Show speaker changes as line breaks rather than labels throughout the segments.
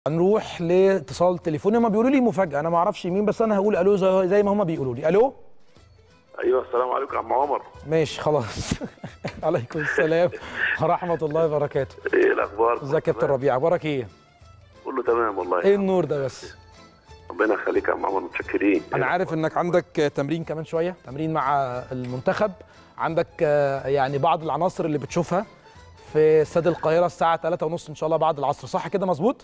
هنروح لاتصال تليفوني هما بيقولوا لي مفاجاه انا ما اعرفش مين بس انا هقول الو زي, زي ما هما بيقولوا لي الو
ايوه السلام عليكم يا عم عمر
ماشي خلاص عليكم السلام ورحمه الله وبركاته
ايه الاخبار
ازيك يا كابتن ربيع اخبارك ايه
كله تمام والله
ايه النور ده بس
ربنا يخليك يا عم عمر متشكرين
انا عارف انك عندك تمرين كمان شويه تمرين مع المنتخب عندك آه، يعني بعض العناصر اللي بتشوفها في استاد القاهره الساعه 3:30 ان شاء الله بعد العصر صح كده مظبوط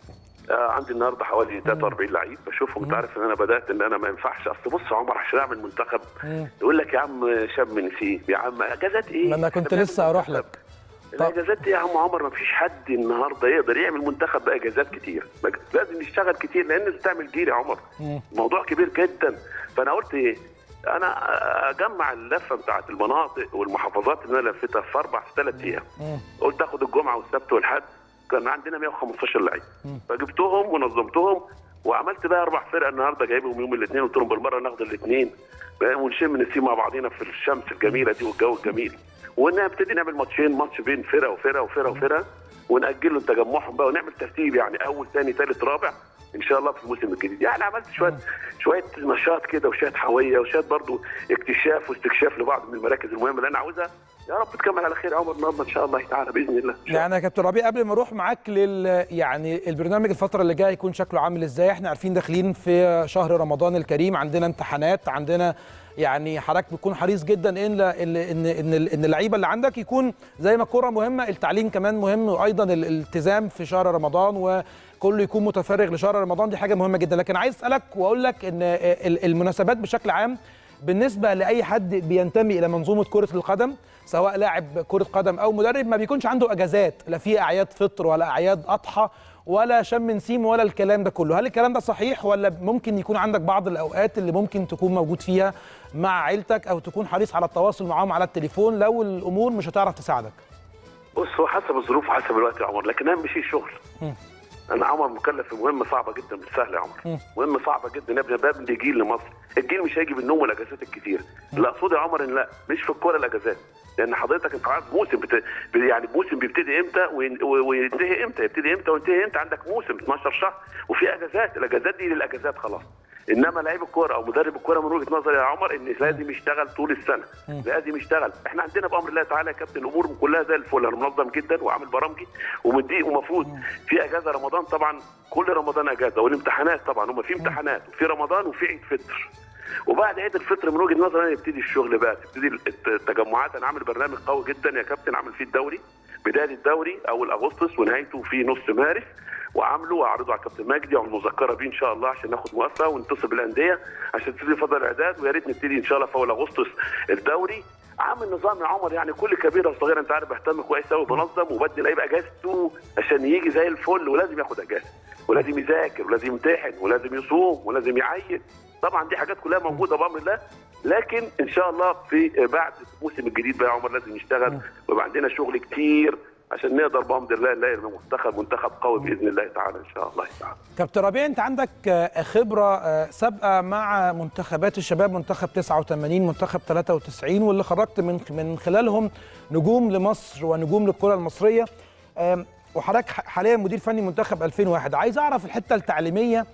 آه عندي النهارده حوالي 43 لعيب بشوفهم انت عارف ان انا بدات ان انا ما ينفعش اصل بص يا عمر عشان اعمل منتخب
مم.
يقول لك يا عم شاب من نسيب يا عم اجازات ايه؟
ما انا كنت
إحنا
لسه
بنعمل
هروح
منتخب.
لك
الاجازات ايه يا عم عمر ما فيش حد النهارده يقدر يعمل منتخب باجازات كتير لازم يشتغل كتير لان لازم تعمل جيل يا عمر
مم.
موضوع كبير جدا فانا قلت ايه انا اجمع اللفه بتاعت المناطق والمحافظات اللي انا لفتها في اربع في ثلاث ايام
مم.
قلت اخد الجمعه والسبت والحد كان عندنا 115 لعيب فجبتهم ونظمتهم وعملت بقى اربع فرق النهارده جايبهم يوم الاثنين قلت لهم بالمره ناخد الاثنين ونشم نسيم مع بعضينا في الشمس الجميله دي والجو الجميل ونبتدي نعمل ماتشين ماتش بين فرقه وفرقه وفرقه وفرقه ونأجل لهم تجمعهم بقى ونعمل ترتيب يعني اول ثاني ثالث رابع ان شاء الله في الموسم الجديد يعني عملت شويه شويه نشاط كده وشويه حيويه وشويه برضو اكتشاف واستكشاف لبعض من المراكز المهمه اللي انا عاوزها يا رب تكمل على خير يا عمر النهارده ان شاء الله تعالى باذن الله إن شاء
يعني يا كابتن ربيع قبل ما اروح معاك لل يعني البرنامج الفتره اللي جايه يكون شكله عامل ازاي احنا عارفين داخلين في شهر رمضان الكريم عندنا امتحانات عندنا يعني حضرتك بتكون حريص جدا ان ان ان ان, إن اللعيبه اللي عندك يكون زي ما الكوره مهمه التعليم كمان مهم وايضا الالتزام في شهر رمضان وكله يكون متفرغ لشهر رمضان دي حاجه مهمه جدا لكن عايز اسالك واقول لك ان ال- المناسبات بشكل عام بالنسبه لاي حد بينتمي الى منظومه كره القدم سواء لاعب كره قدم او مدرب ما بيكونش عنده اجازات لا في اعياد فطر ولا اعياد اضحى ولا شم نسيم ولا الكلام ده كله هل الكلام ده صحيح ولا ممكن يكون عندك بعض الاوقات اللي ممكن تكون موجود فيها مع عيلتك او تكون حريص على التواصل معاهم على التليفون لو الامور مش هتعرف تساعدك
بص هو حسب الظروف وحسب الوقت يا عمر لكن اهم شيء شغل
مم.
انا عمر مكلف في مهمه صعبه جدا مش سهله يا عمر
مم.
مهمه صعبه جدا ابني ببني جيل لمصر الجيل مش هيجي بالنوم والاجازات الكتير اللي اقصده يا عمر ان لا مش في الكوره الاجازات لان حضرتك انت عارف موسم بت... يعني موسم بيبتدي امتى وين- و- وينتهي امتى يبتدي امتى وينتهي امتى عندك موسم 12 شهر وفي اجازات الاجازات دي للاجازات خلاص انما لعيب الكوره او مدرب الكوره من وجهه نظري يا عمر ان لازم يشتغل طول السنه لازم يشتغل احنا عندنا بامر الله تعالى يا كابتن الامور كلها زي الفل انا منظم جدا وعامل برامجي ومدي ومفروض في اجازه رمضان طبعا كل رمضان اجازه والامتحانات طبعا هم في امتحانات وفي رمضان وفي عيد فطر وبعد عيد الفطر من وجهه نظري انا يبتدي الشغل بقى تبتدي الت- التجمعات انا عامل برنامج قوي جدا يا كابتن عامل فيه الدوري بدايه الدوري اول اغسطس ونهايته في نص مارس وعامله واعرضه على الكابتن مجدي وعلى المذكره بيه ان شاء الله عشان ناخد موافقه ونتصل بالانديه عشان تبتدي فضل الاعداد ويا ريت نبتدي ان شاء الله في اول اغسطس الدوري عامل نظام يا عمر يعني كل كبيره وصغيره انت عارف بهتم كويس قوي بنظم وبدي لعيب اجازته عشان يجي زي الفل ولازم ياخد اجازه ولازم يذاكر ولازم يمتحن ولازم يصوم ولازم يعين طبعا دي حاجات كلها موجوده بامر الله لكن ان شاء الله في بعد الموسم الجديد بقى يا عمر لازم نشتغل ويبقى عندنا شغل كتير عشان نقدر بامر الله نلاقي منتخب منتخب قوي باذن الله تعالى ان شاء الله تعالى
كابتن ربيع انت عندك آه، خبره آه، سابقه مع منتخبات الشباب منتخب 89 منتخب 93 واللي خرجت من من خلالهم نجوم لمصر ونجوم للكره المصريه آم، وحضرتك ح- حاليا مدير فني منتخب 2001 عايز اعرف الحته التعليميه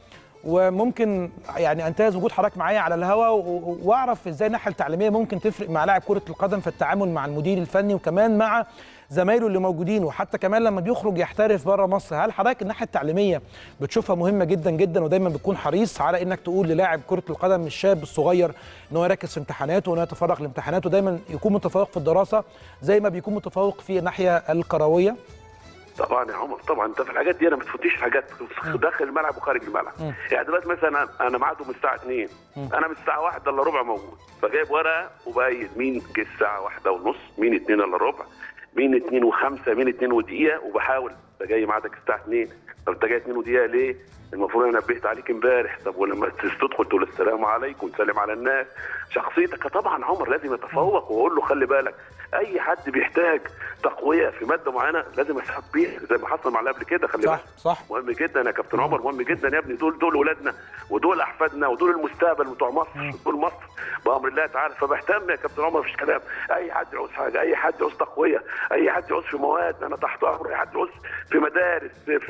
وممكن يعني انتهز وجود حضرتك معايا على الهواء و- و- واعرف ازاي الناحيه التعليميه ممكن تفرق مع لاعب كره القدم في التعامل مع المدير الفني وكمان مع زمايله اللي موجودين وحتى كمان لما بيخرج يحترف بره مصر هل حضرتك الناحيه التعليميه بتشوفها مهمه جدا جدا ودايما بتكون حريص على انك تقول للاعب كره القدم الشاب الصغير ان هو يركز في امتحاناته وان هو يتفرغ لامتحاناته ودايما يكون متفوق في الدراسه زي ما بيكون متفوق في الناحيه الكرويه
طبعا يا عمر طبعا انت في الحاجات دي انا ما تفوتيش حاجات داخل الملعب وخارج الملعب يعني دلوقتي مثلا أنا- انا ميعادهم الساعه 2 انا من الساعه 1 الا ربع موجود فجايب ورقه وباين مين جه الساعه 1 ونص مين 2 الا ربع مين 2 و5 مين 2 ودقيقه وبحاول انت جاي ميعادك الساعه 2 طب انت جاي 2 ودقيقه ليه؟ المفروض انا نبهت عليك امبارح طب ولما تدخل تقول السلام عليكم وتسلم على الناس شخصيتك طبعا عمر لازم يتفوق واقول له خلي بالك اي حد بيحتاج تقويه في ماده معينه لازم اسحب بيها زي ما حصل معنا قبل كده خلي
صح
بالك
صح
مهم جدا يا كابتن عمر مهم جدا يا ابني دول دول ولادنا ودول احفادنا ودول المستقبل بتوع مصر دول مصر بامر الله تعالى فبهتم يا كابتن عمر مفيش كلام اي حد يعوز حاجه اي حد يعوز تقويه اي حد يعوز في مواد انا تحت امر اي حد يعوز في مدارس في في في, في,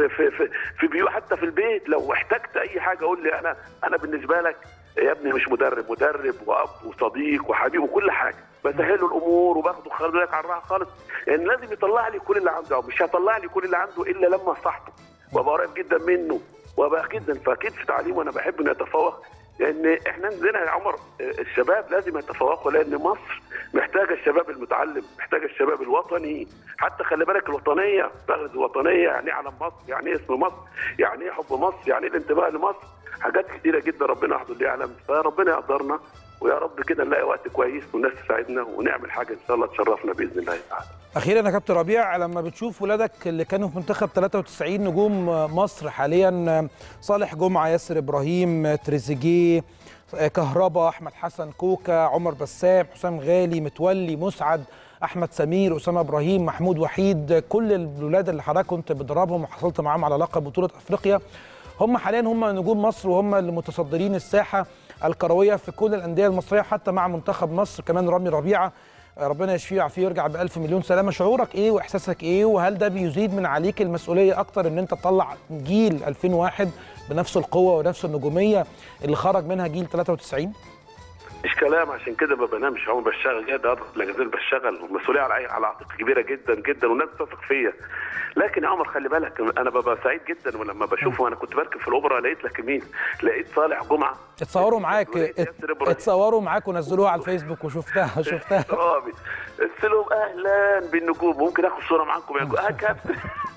في في بيو حتى في البيت لو احتجت اي حاجه قول لي انا انا بالنسبه لك يا ابني مش مدرب مدرب واب وصديق وحبيب وكل حاجه بسهل له الامور وباخده خلي بالك على الراحه خالص لان يعني لازم يطلع لي كل اللي عنده مش هيطلع لي كل اللي عنده الا لما صاحبه وابقى قريب جدا منه وابقى جدا فاكيد في تعليمه انا بحب انه يتفوق لان احنا عندنا يا عمر الشباب لازم يتفوقوا لان مصر محتاجه الشباب المتعلم محتاجه الشباب الوطني حتى خلي بالك الوطنيه بلد الوطنيه يعني ايه علم مصر يعني ايه اسم مصر يعني ايه حب مصر يعني ايه الانتماء لمصر حاجات كتيره جدا ربنا يحضر لي يعلم فربنا يقدرنا ويا رب كده نلاقي وقت كويس والناس تساعدنا ونعمل حاجه ان شاء الله تشرفنا باذن الله تعالى.
اخيرا يا كابتن ربيع لما بتشوف ولادك اللي كانوا في منتخب 93 نجوم مصر حاليا صالح جمعه ياسر ابراهيم تريزيجيه كهربا احمد حسن كوكا عمر بسام حسام غالي متولي مسعد احمد سمير اسامه ابراهيم محمود وحيد كل الولاد اللي حضرتك كنت بتدربهم وحصلت معاهم على لقب بطوله افريقيا هم حاليا هم نجوم مصر وهم اللي متصدرين الساحه الكرويه في كل الانديه المصريه حتى مع منتخب مصر كمان رامي ربيعه ربنا يشفيه ويعافيه ويرجع بألف مليون سلامه شعورك ايه واحساسك ايه وهل ده بيزيد من عليك المسؤوليه اكتر ان انت تطلع جيل 2001 بنفس القوه ونفس النجوميه اللي خرج منها جيل 93
مش كلام عشان كده ما بنامش هو بشتغل جدا لاجازيل بشتغل والمسؤوليه على على عاتقي كبيره جدا جدا والناس بتثق فيا لكن يا عمر خلي بالك انا ببقى سعيد جدا ولما بشوفه انا كنت بركب في الاوبرا لقيت لك مين؟ لقيت صالح جمعه
اتصوروا معاك اتصوروا معاك ونزلوها على الفيسبوك وشفتها شفتها
قلت لهم اهلا بالنجوم ممكن اخد صوره معاكم يا اه كابتن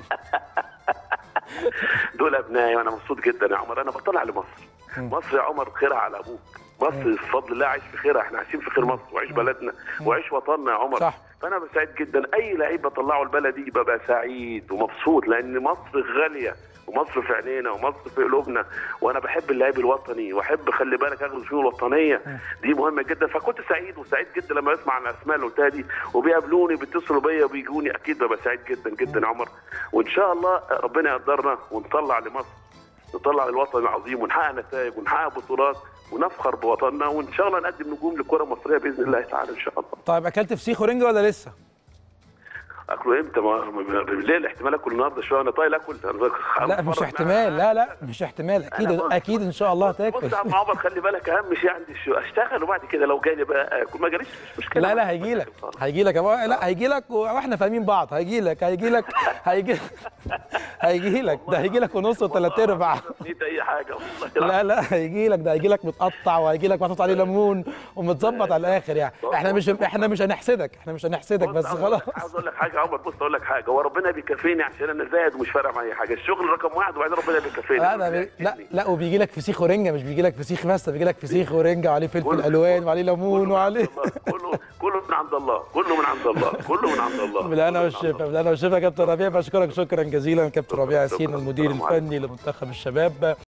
دول ابنائي وانا مبسوط جدا يا عمر انا بطلع لمصر مصر يا عمر خيرها على ابوك مصر بفضل الله عايش في خيرها احنا عايشين في خير مصر وعيش بلدنا وعيش وطننا يا عمر
صح.
فانا سعيد جدا اي لعيب بطلعه البلدي ببقى سعيد ومبسوط لان مصر غاليه ومصر في عينينا ومصر في قلوبنا وانا بحب اللعيب الوطني واحب خلي بالك اخد فيه الوطنيه دي مهمه جدا فكنت سعيد وسعيد جدا لما اسمع عن الاسماء اللي قلتها دي وبيقابلوني بيتصلوا بيا وبيجوني اكيد ببقى سعيد جدا جدا يا عمر وان شاء الله ربنا يقدرنا ونطلع لمصر نطلع للوطن العظيم ونحقق نتائج ونحقق بطولات ونفخر بوطننا وان شاء الله نقدم نجوم للكره المصريه باذن الله تعالى ان شاء الله.
طيب اكلت فسيخ ورنجه ولا لسه؟
اكله امتى بالليل احتمال اكل النهارده شويه انا طايل اكل
لا مش احتمال لا لا مش احتمال اكيد اكيد ان شاء الله هتاكل
بص يا عم عمر خلي بالك اهم شيء عندي الشو اشتغل وبعد كده لو جالي بقى اكل ما جاليش مش مشكله
لا لا هيجي لك هيجي لك لا هيجي لك واحنا فاهمين بعض هيجي لك هيجي لك هيجي هيجي لك ده هيجي لك ونص وثلاث ارباع
نسيت اي حاجه
لا لا هيجي لك ده هيجي لك متقطع وهيجي لك محطوط عليه ليمون ومتظبط على الاخر يعني احنا مش احنا مش هنحسدك احنا مش هنحسدك بس خلاص
عاوز اقول لك حاجه عمر بص اقول لك حاجه هو ربنا بيكافئني عشان انا زاهد ومش فارق معايا حاجه الشغل رقم واحد وبعدين ربنا بيكافئني
لا لا بي... لا لا وبيجي لك فسيخ ورنجه مش بيجي لك فسيخ بس بيجي لك فسيخ ورنجه وعليه فلفل الوان وعليه ليمون وعليه
كله كله من عند الله كله من عند الله كله من عند الله
بالهنا والشفا بالهنا والشفا يا كابتن ربيع بشكرك شكرا جزيلا كابتن ربيع ياسين المدير الفني لمنتخب الشباب